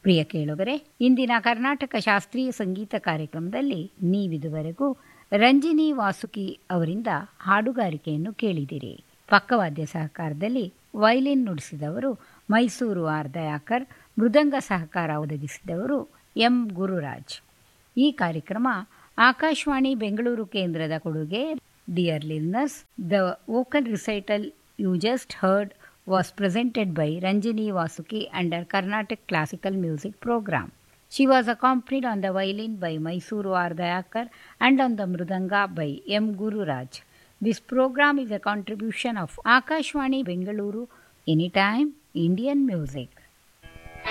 ಪ್ರಿಯ ಕೇಳುಗರೆ ಇಂದಿನ ಕರ್ನಾಟಕ ಶಾಸ್ತ್ರೀಯ ಸಂಗೀತ ಕಾರ್ಯಕ್ರಮದಲ್ಲಿ ನೀವಿದುವರೆಗೂ ರಂಜಿನಿ ವಾಸುಕಿ ಅವರಿಂದ ಹಾಡುಗಾರಿಕೆಯನ್ನು ಕೇಳಿದಿರಿ ಪಕ್ಕವಾದ್ಯ ಸಹಕಾರದಲ್ಲಿ ವೈಲಿನ್ ನುಡಿಸಿದವರು ಮೈಸೂರು ಆರ್ ದಯಾಕರ್ ಮೃದಂಗ ಸಹಕಾರ ಒದಗಿಸಿದವರು ಎಂ ಗುರುರಾಜ್ ಈ ಕಾರ್ಯಕ್ರಮ ಆಕಾಶವಾಣಿ ಬೆಂಗಳೂರು ಕೇಂದ್ರದ ಕೊಡುಗೆ dear listeners the vocal recital you just heard was presented by Ranjini Vasuki under Carnatic Classical Music Program. She was accompanied on the violin by Mysuru R. Dayakar and on the mridanga by M. Guru Raj. This program is a contribution of Akashwani Bengaluru Anytime Indian Music.